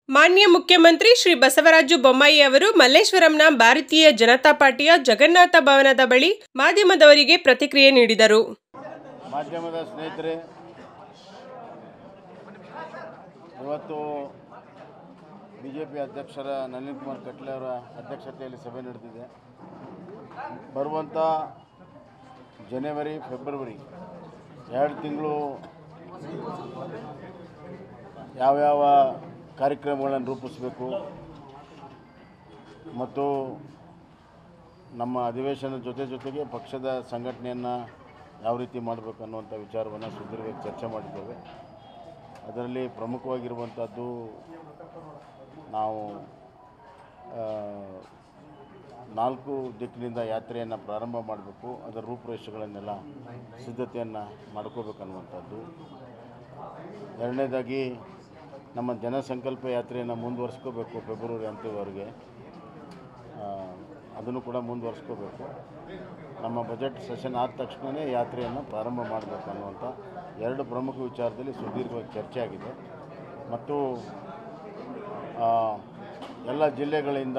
ಮಾನ್ಯ ಮುಖ್ಯಮಂತ್ರಿ ಶ್ರೀ ಬಸವರಾಜು ಬೊಮ್ಮಾಯಿ ಅವರು ಮಲ್ಲೇಶ್ವರಂನ ಭಾರತೀಯ ಜನತಾ ಪಾರ್ಟಿಯ ಜಗನ್ನಾಥ ಭವನದ ಬಳಿ ಮಾಧ್ಯಮದವರಿಗೆ ಪ್ರತಿಕ್ರಿಯೆ ನೀಡಿದರು ಮಾಧ್ಯಮದ ಸ್ನೇಹಿತರೆ ಇವತ್ತು ಬಿ ಜೆ ಪಿ ಅಧ್ಯಕ್ಷರ ನಳಿನ್ ಕುಮಾರ್ ಕಟ್ಲೆ ಅವರ ಅಧ್ಯಕ್ಷತೆಯಲ್ಲಿ ಸಭೆ ನಡೆದಿದೆ ಬರುವಂಥ ಜನವರಿ ಫೆಬ್ರವರಿ ಎರಡು ತಿಂಗಳು ಯಾವ್ಯಾವ ಕಾರ್ಯಕ್ರಮಗಳನ್ನು ರೂಪಿಸಬೇಕು ಮತ್ತು ನಮ್ಮ ಅಧಿವೇಶನದ ಜೊತೆ ಜೊತೆಗೆ ಪಕ್ಷದ ಸಂಘಟನೆಯನ್ನು ಯಾವ ರೀತಿ ಮಾಡಬೇಕು ಅನ್ನುವಂಥ ವಿಚಾರವನ್ನು ಸುದೀರ್ಘ ಚರ್ಚೆ ಮಾಡಿದ್ದೇವೆ ಅದರಲ್ಲಿ ಪ್ರಮುಖವಾಗಿರುವಂಥದ್ದು ನಾವು ಆ, ನಾಲ್ಕು ದಿಕ್ಕಿನಿಂದ ಯಾತ್ರೆಯನ್ನು ಪ್ರಾರಂಭ ಮಾಡಬೇಕು ಅದರ ರೂಪುರೇಷೆಗಳನ್ನೆಲ್ಲ ಸಿದ್ಧತೆಯನ್ನು ಮಾಡ್ಕೋಬೇಕನ್ನುವಂಥದ್ದು ಎರಡನೇದಾಗಿ ನಮ್ಮ ಜನಸಂಕಲ್ಪ ಯಾತ್ರೆಯನ್ನು ಮುಂದುವರಿಸ್ಕೋಬೇಕು ಫೆಬ್ರವರಿ ಅಂತ್ಯವರೆಗೆ ಆ, ಅದನ್ನು ಕೂಡ ಮುಂದುವರಿಸ್ಕೋಬೇಕು ನಮ್ಮ ಬಜೆಟ್ ಸೆಷನ್ ಆದ ತಕ್ಷಣವೇ ಯಾತ್ರೆಯನ್ನು ಪ್ರಾರಂಭ ಮಾಡಬೇಕು ಅನ್ನುವಂಥ ಎರಡು ಪ್ರಮುಖ ವಿಚಾರದಲ್ಲಿ ಸುದೀರ್ಘವಾಗಿ ಚರ್ಚೆ ಆಗಿದೆ ಮತ್ತು ಆ, ಎಲ್ಲ ಜಿಲ್ಲೆಗಳಿಂದ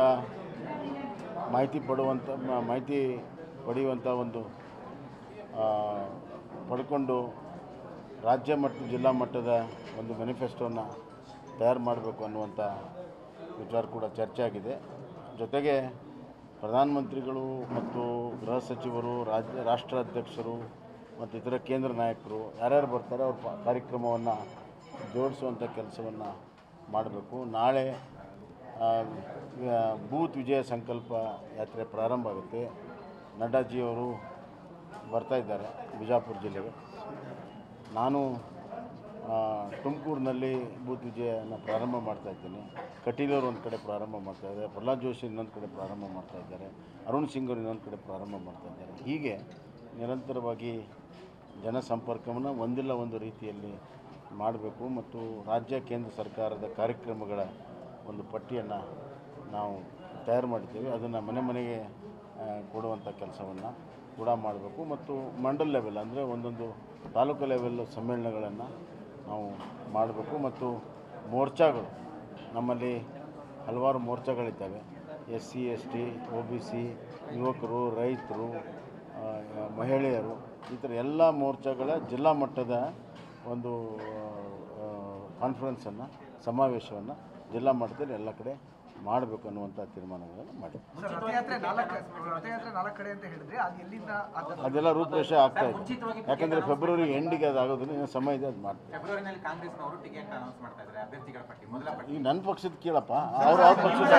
ಮಾಹಿತಿ ಪಡುವಂಥ ಮ- ಮಾಹಿತಿ ಪಡೆಯುವಂಥ ಒಂದು ಆ, ಪಡ್ಕೊಂಡು ರಾಜ್ಯ ಮತ್ತು ಜಿಲ್ಲಾ ಮಟ್ಟದ ಒಂದು ಮ್ಯಾನಿಫೆಸ್ಟೋನ ತಯಾರು ಮಾಡಬೇಕು ಅನ್ನುವಂಥ ವಿಚಾರ ಕೂಡ ಚರ್ಚೆ ಆಗಿದೆ ಜೊತೆಗೆ ಪ್ರಧಾನಮಂತ್ರಿಗಳು ಮತ್ತು ಗೃಹ ಸಚಿವರು ರಾಜ್ಯ ರಾಷ್ಟ್ರಾಧ್ಯಕ್ಷರು ಮತ್ತು ಇತರ ಕೇಂದ್ರ ನಾಯಕರು ಯಾರ್ಯಾರು ಬರ್ತಾರೆ ಅವ್ರ ಪ- ಕಾರ್ಯಕ್ರಮವನ್ನು ಜೋಡಿಸುವಂಥ ಕೆಲಸವನ್ನು ಮಾಡಬೇಕು ನಾಳೆ ಆ, ವ- ಬೂತ್ ವಿಜಯ ಸಂಕಲ್ಪ ಯಾತ್ರೆ ಪ್ರಾರಂಭ ಆಗುತ್ತೆ ನಡ್ಡಾಜಿಯವರು ಬರ್ತಾ ಇದ್ದಾರೆ ಬಿಜಾಪುರ ಜಿಲ್ಲೆಗೆ ನಾನು ಆ, ತುಮಕೂರಿನಲ್ಲಿ ಬೂತ್ ವಿಜಯನ ಪ್ರಾರಂಭ ಮಾಡ್ತಾ ಇದ್ದೀನಿ ಕಟೀಲವ್ರು ಒಂದು ಕಡೆ ಪ್ರಾರಂಭ ಮಾಡ್ತಾ ಇದ್ದಾರೆ ಪ್ರಹ್ಲಾದ್ ಜೋಶಿ ಇನ್ನೊಂದು ಕಡೆ ಪ್ರಾರಂಭ ಮಾಡ್ತಾ ಇದ್ದಾರೆ ಅರುಣ್ ಸಿಂಗ್ ಅವರು ಇನ್ನೊಂದು ಕಡೆ ಪ್ರಾರಂಭ ಮಾಡ್ತಾ ಇದ್ದಾರೆ ಹೀಗೆ ನಿರಂತರವಾಗಿ ಜನಸಂಪರ್ಕವನ್ನು ಒಂದಿಲ್ಲ ಒಂದು ರೀತಿಯಲ್ಲಿ ಮಾಡಬೇಕು ಮತ್ತು ರಾಜ್ಯ ಕೇಂದ್ರ ಸರ್ಕಾರದ ಕಾರ್ಯಕ್ರಮಗಳ ಒಂದು ಪಟ್ಟಿಯನ್ನು ನಾವು ತಯಾರು ಮಾಡಿದ್ದೇವೆ ಅದನ್ನು ಮನೆ ಮನೆಗೆ ಆ, ಕೊಡುವಂಥ ಕೆಲಸವನ್ನು ಕೂಡ ಮಾಡಬೇಕು ಮತ್ತು ಮಂಡಲ್ ಲೆವೆಲ್ ಅಂದರೆ ಒಂದೊಂದು ತಾಲೂಕು ಲೆವೆಲ್ ಸಮ್ಮೇಳನಗಳನ್ನು ನಾವು ಮಾಡಬೇಕು ಮತ್ತು ಮೋರ್ಚಾಗಳು ನಮ್ಮಲ್ಲಿ ಹಲವಾರು ಮೋರ್ಚಾಗಳಿದ್ದಾವೆ S C S T O B C ಯುವಕರು ರೈತರು ಆ, ಮಹಿಳೆಯರು ಈ ಥರ ಎಲ್ಲ ಮೋರ್ಚಾಗಳ ಜಿಲ್ಲಾ ಮಟ್ಟದ ಒಂದು ಕಾನ್ಫರೆನ್ಸನ್ನು ಸಮಾವೇಶವನ್ನು ಜಿಲ್ಲಾ ಮಟ್ಟದಲ್ಲಿ ಎಲ್ಲ ಕಡೆ ಮಾಡಬೇಕು ಅನ್ನುವಂಥ ತೀರ್ಮಾನಗಳನ್ನು ಮಾಡಿ ಸರ್, ರಥಯಾತ್ರೆ ನಾಲ್ಕು ರಥಯಾತ್ರೆ ನಾಲ್ಕು ಕಡೆ ಅಂತ ಹೇಳಿದ್ರೆ ಅದು ಎಲ್ಲಿಂದ ಅದು ಅದೆಲ್ಲ ರೂಪರೇಷೆ ಆಗ್ತಾ ಇದೆ ಯಾಕಂದರೆ ಫೆಬ್ರವರಿ ಎಂಡಿಗೆ ಅದು ಆಗೋದ್ರಿಂದ ಇನ್ನೂ ಸಮಯ ಇದೆ ಅದು ಮಾಡ್ತೀವಿ ಫೆಬ್ರವರಿನಲ್ಲಿ ಕಾಂಗ್ರೆಸ್ನವರು ಟಿಕೆಟ್ ಅನೌನ್ಸ್ ಮಾಡ್ತಾ ಇದ್ದಾರೆ ಅಭ್ಯರ್ಥಿಗಳ ಪಟ್ಟಿ ಮೊದಲ ಪಟ್ಟಿ ಈಗ ನನ್ನ ಪಕ್ಷದ ಕೇಳಪ್ಪ ಅವ್ರು ಅವ್ರ ಪಕ್ಷದ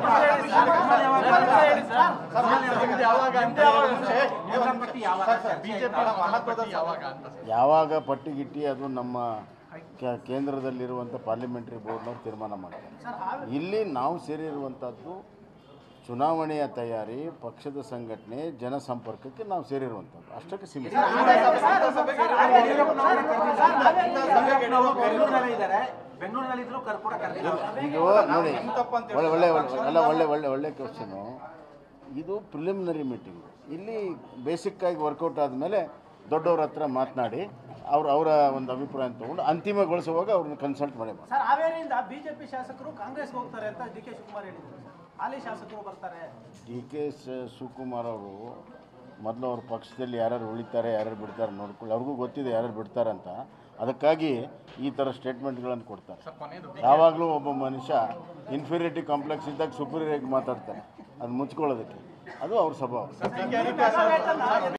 ಮೊದಲ ಪಟ್ಟಿ ಯಾವಾಗ ಚರ್ಚೆ ಆಯ್ತಾ? ಯಾವಾಗ ಪಟ್ಟಿ ಗಿಟ್ಟಿ ಅದು ನಮ್ಮ ಕೆ- ಕೇಂದ್ರದಲ್ಲಿರುವಂಥ ಪಾರ್ಲಿಮೆಂಟ್ರಿ ಬೋರ್ಡ್ನವ್ರು ತೀರ್ಮಾನ ಮಾಡ್ತಾರೆ ಇಲ್ಲಿ ನಾವು ಸೇರಿರುವಂಥದ್ದು ಚುನಾವಣೆಯ ತಯಾರಿ ಪಕ್ಷದ ಸಂಘಟನೆ ಜನಸಂಪರ್ಕಕ್ಕೆ ನಾವು ಸೇರಿರುವಂಥದ್ದು ಅಷ್ಟಕ್ಕೆ ಸೀಮಿತ ಯಡಿಯೂರಪ್ಪನವರು ಬೆಂಗಳೂರಿನಲ್ಲೇ ಇದ್ದಾರೆ ಬೆಂಗಳೂರಿನಲ್ಲಿ ಇದ್ರು ಕರ್ ಕೂಡ ಕರೆದಿದ್ದಾರೆ ಈಗ ನೋಡಿ ಒಳ್ಳೆ ಒಳ್ಳೆ ಒಳ್ಳೆ ಅಲ್ಲ ಒಳ್ಳೆ ಒಳ್ಳೆ ಒಳ್ಳೆ ಕ್ವಶನು ಇದು ಪ್ರಿಲಿಮಿನರಿ ಮೀಟಿಂಗು ಇಲ್ಲಿ ಬೇಸಿಕ್ಕಾಗಿ ವರ್ಕೌಟ್ ಆದಮೇಲೆ ದೊಡ್ಡವ್ರ ಹತ್ರ ಮಾತನಾಡಿ ಅವ್ರು ಅವರ ಒಂದು ಅಭಿಪ್ರಾಯ ತೊಗೊಂಡು ಅಂತಿಮಗೊಳಿಸುವಾಗ ಅವ್ರನ್ನ ಕನ್ಸಲ್ಟ್ ಮಾಡಿ ಸರ್ ಹಾವೇರಿಯಿಂದ ಬಿಜೆಪಿ ಶಾಸಕರು ಕಾಂಗ್ರೆಸ್ಗೆ ಹೋಗ್ತಾರೆ ಅಂತ ಡಿ ಕೆ ಶಿವಕುಮಾರ್ ಹೇಳಿದ್ರು ಸರ್. ಹಾಲಿ ಶಾಸಕರು ಬರ್ತಾರೆ ಡಿ ಕೆ ಶಿವಕುಮಾರ್ ಅವರು ಮೊದಲು ಅವ್ರ ಪಕ್ಷದಲ್ಲಿ ಯಾರ್ಯಾರು ಉಳಿತಾರೆ ಯಾರ್ಯಾರು ಬಿಡ್ತಾರೆ ನೋಡ್ಕೊಳ್ಳಿ ಅವ್ರಿಗೂ ಗೊತ್ತಿದೆ ಯಾರ್ಯಾರು ಬಿಡ್ತಾರೆ ಅಂತ ಅದಕ್ಕಾಗಿ ಈ ಥರ ಸ್ಟೇಟ್ಮೆಂಟ್ಗಳನ್ನು ಕೊಡ್ತಾರೆ ಯಾವಾಗಲೂ ಒಬ್ಬ ಮನುಷ್ಯ ಇನ್ಫೀರಿಯರಿಟಿ ಕಾಂಪ್ಲೆಕ್ಸ್ ಇದ್ದಾಗ ಸುಪೀರಿಯರ್ ಆಗಿ ಮಾತಾಡ್ತಾನೆ ಅದು ಮುಚ್ಕೊಳ್ಳೋದಕ್ಕೆ ಅದು ಅವ್ರ ಸ್ವಭಾವ